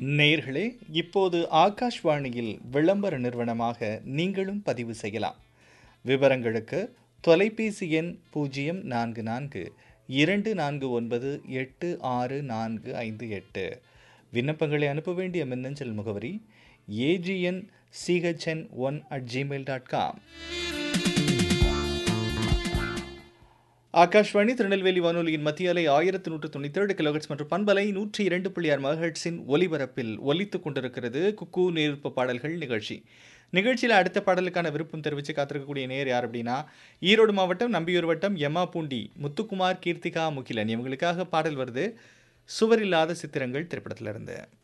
நேயர்களே இப்போது ஆகாஷ்வாணியில் விளம்பர நிறுவனமாக நீங்களும் பதிவு செய்யலாம் விவரங்களுக்கு தொலைபேசி எண் பூஜ்ஜியம் நான்கு நான்கு இரண்டு நான்கு ஒன்பது எட்டு ஆறு நான்கு ஐந்து எட்டு விண்ணப்பங்களை அனுப்ப வேண்டிய மின்னஞ்சல் முகவரி AGN CHN one at Gmail dot com Akashvani Tirunelveli வானொலியின் மத்திய அலை ஆயிரத்தி நூற்று தொண்ணூற்றி ஏழு கிலோஹெட்ஸ் மற்றும் பண்பலை நூற்றி இரண்டு புள்ளி ஆறு மகஹெட்ஸின் ஒலிபரப்பில் ஒலித்துக் கொண்டிருக்கிறது குக்கு நேர்ப்பு பாடல்கள் நிகழ்ச்சி நிகழ்ச்சியில் அடுத்த பாடலுக்கான விருப்பம் தெரிவித்து காத்திருக்கக்கூடிய நேர் யார் அப்படின்னா ஈரோடு மாவட்டம் நம்பியூர் வட்டம் எம்மா பூண்டி முத்துக்குமார் கீர்த்திகா முகிலன் இவங்களுக்காக பாடல் வருது சுவரில்லாத சித்திரங்கள் திரைப்படத்திலிருந்து